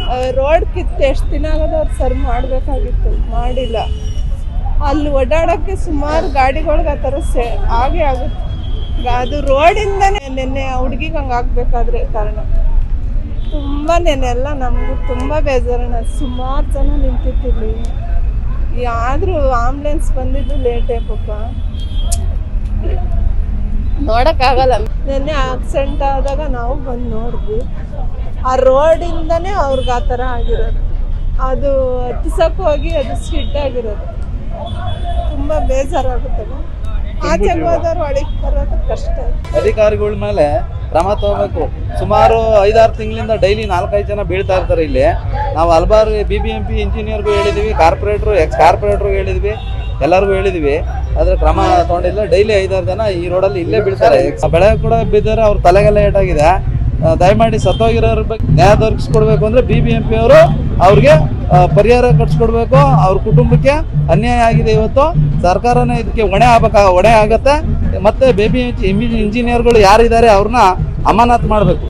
road ಕಿತ್ತು ಎಷ್ಟು ದಿನ ಆಗೋದು ಅವ್ರು ಸರ್ ಮಾಡಬೇಕಾಗಿತ್ತು ಮಾಡಿಲ್ಲ ಅಲ್ಲಿ ಓಡಾಡೋಕ್ಕೆ ಸುಮಾರು ಗಾಡಿಗಳ್ಗೆ ಆ ಥರ ಸೆ ಆಗೇ ಆಗುತ್ತೆ ಈಗ ಅದು ರೋಡಿಂದನೇ ನಿನ್ನೆ ಆ ಹುಡ್ಗಿಗೆ ಹಂಗೆ ಆಗಬೇಕಾದ್ರೆ ಕಾರಣ ತುಂಬ ನೆನ್ನೆಲ್ಲ ನಮಗೂ ತುಂಬ ಬೇಜಾರಣ ಸುಮಾರು ಜನ ನಿಂತಿರ್ತಿರ್ಲಿ ಆದರೂ ಆಂಬ್ಯುಲೆನ್ಸ್ ಬಂದಿದ್ದು ಲೇಟೇ ಪಾಪ ನೋಡೋಕ್ಕಾಗಲ್ಲ ನಿನ್ನೆ ಆಕ್ಸಿಡೆಂಟ್ ಆದಾಗ ನಾವು ಬಂದು ನೋಡಿದ್ವಿ ಆ ರೋಡಿಂದನೇ ಅವ್ರಿಗೆ ಆ ಥರ ಆಗಿರೋದು ಅದು ಹತ್ತಿಸಕ್ಕೆ ಹೋಗಿ ಅದು ಸ್ಕಿಡ್ ಆಗಿರೋದು ತುಂಬ ಬೇಜಾರಾಗುತ್ತಲ್ಲ ಆಚೆಗೆ ಹೋದವ್ರು ಒಳಗೆ ಬರೋದು ಕಷ್ಟ ಅಧಿಕಾರಿಗಳ ಮೇಲೆ ಕ್ರಮ ತಗೋಬೇಕು ಸುಮಾರು ಐದಾರು ತಿಂಗಳಿಂದ ಡೈಲಿ ನಾಲ್ಕೈದು ಜನ ಬೀಳ್ತಾ ಇರ್ತಾರೆ ಇಲ್ಲಿ ನಾವು ಹಲವಾರು ಬಿ ಬಿ ಎಂ ಪಿ ಇಂಜಿನಿಯರ್ಗೂ ಹೇಳಿದ್ವಿ ಕಾರ್ಪೊರೇಟ್ರು ಎಕ್ಸ್ ಕಾರ್ಪೊರೇಟ್ರು ಹೇಳಿದ್ವಿ ಎಲ್ಲರಿಗೂ ಹೇಳಿದ್ವಿ ಆದ್ರೆ ಕ್ರಮ ತಗೊಂಡಿಲ್ಲ ಡೈಲಿ ಐದಾರು ಜನ ಈ ರೋಡಲ್ಲಿ ಇಲ್ಲೇ ಬೀಳ್ತಾರೆ ಬೆಳೆ ಕೂಡ ಬಿದ್ದರೆ ಅವ್ರ ತಲೆಗೆಲ್ಲ ಏಟಾಗಿದೆ ಆ, ದಯಮಾಡಿ ಸತ್ತೋಗಿರೋರ ಬಗ್ಗೆ ನ್ಯಾಯ ದೊರಕಿಸ್ಕೊಡ್ಬೇಕು ಅಂದ್ರೆ ಬಿ ಬಿ ಎಂ ಪಿ ಅವರು ಅವ್ರಿಗೆ ಆ, ಪರಿಹಾರ ಕಟ್ಸ್ಕೊಡ್ಬೇಕು ಅವ್ರ ಕುಟುಂಬಕ್ಕೆ ಅನ್ಯಾಯ ಆಗಿದೆ ಇವತ್ತು ಸರ್ಕಾರನೇ ಇದಕ್ಕೆ ಹೊಣೆ ಆಗ್ಬೇಕ ಹೊಣೆ ಆಗತ್ತೆ ಮತ್ತೆ ಬೇಬಿ ಇಂಜಿನಿಯರ್ಗಳು ಯಾರಿದ್ದಾರೆ ಅವ್ರನ್ನ ಅಮಾನತ್ ಮಾಡಬೇಕು